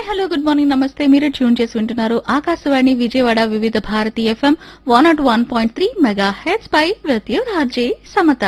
hello good morning నమస్తే మీరు tune చేసి వింటున్నారు Akashvani Vijayawada Vividh Bharati FM one nought one point three mega heads పై విత్ యూ రాజే సమత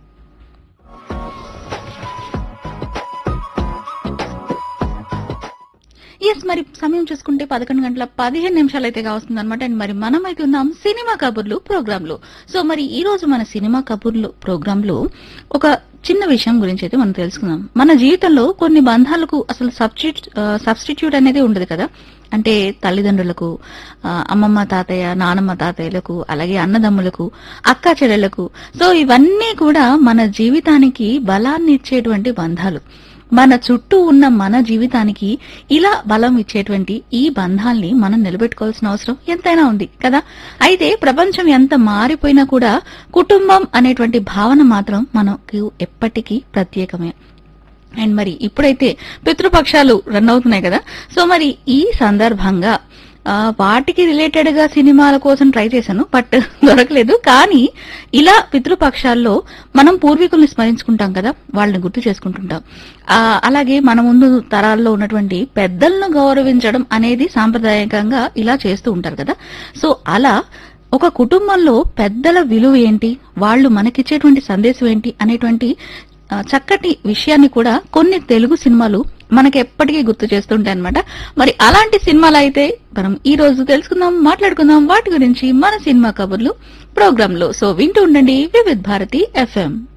ఎస్ మరి సమయం చూసుకుంటే పదకొండు గంటల పదిహేను నిమిషాలు అయితే కావస్తుంది అనమాట అండ్ మరి మనం అయితే ఉన్నాం సినిమా కబుర్లు ప్రోగ్రామ్ లో సో మరి ఈ రోజు మన సినిమా కబుర్లు ప్రోగ్రామ్ లో ఒక చిన్న విషయం గురించి అయితే మనం తెలుసుకుందాం మన జీవితంలో కొన్ని బంధాలకు అసలు సబ్స్టిట్యూట్ సబ్స్టిట్యూట్ అనేది ఉండదు కదా అంటే తల్లిదండ్రులకు ఆ, అమ్మమ్మ తాతయ్య నానమ్మ తాతయ్యలకు అలాగే అన్నదమ్ములకు అక్క చెల్లెలకు సో ఇవన్నీ కూడా మన జీవితానికి బలాన్ని ఇచ్చేటువంటి బంధాలు మన చుట్టూ ఉన్న మన జీవితానికి ఇలా బలం ఇచ్చేటువంటి ఈ బంధాల్ని మనం నిలబెట్టుకోవాల్సిన అవసరం ఎంతైనా ఉంది కదా అయితే ప్రపంచం ఎంత మారిపోయినా కూడా కుటుంబం అనేటువంటి భావన మాత్రం మనకు ఎప్పటికీ ప్రత్యేకమే అండ్ మరి ఇప్పుడైతే పితృపక్షాలు రన్ అవుతున్నాయి కదా సో మరి ఈ సందర్భంగా ఆ, వాటికి రిలేటెడ్ గా సినిమాల కోసం ట్రై చేశాను బట్ దొరకలేదు కానీ ఇలా పితృపక్షాల్లో మనం పూర్వీకుల్ని స్మరించుకుంటాం కదా వాళ్ళని గుర్తు చేసుకుంటుంటాం ఆ, అలాగే మన ముందు తరాల్లో ఉన్నటువంటి పెద్దలను గౌరవించడం అనేది సాంప్రదాయకంగా ఇలా చేస్తూ ఉంటారు కదా సో అలా ఒక కుటుంబంలో పెద్దల విలువ ఏంటి వాళ్ళు మనకిచ్చేటువంటి సందేశం ఏంటి అనేటువంటి ఆ, చక్కటి విషయాన్ని కూడా కొన్ని తెలుగు సినిమాలు మనకి ఎప్పటికీ గుర్తు చేస్తుంటాయి అనమాట మరి అలాంటి సినిమాలు అయితే మనం ఈ రోజు తెలుసుకుందాం మాట్లాడుకుందాం వాటి గురించి మన సినిమా కబుర్లు ప్రోగ్రామ్ లో సో వింటూ ఉండండి వివిధ్ భారతి ఎఫ్ఎం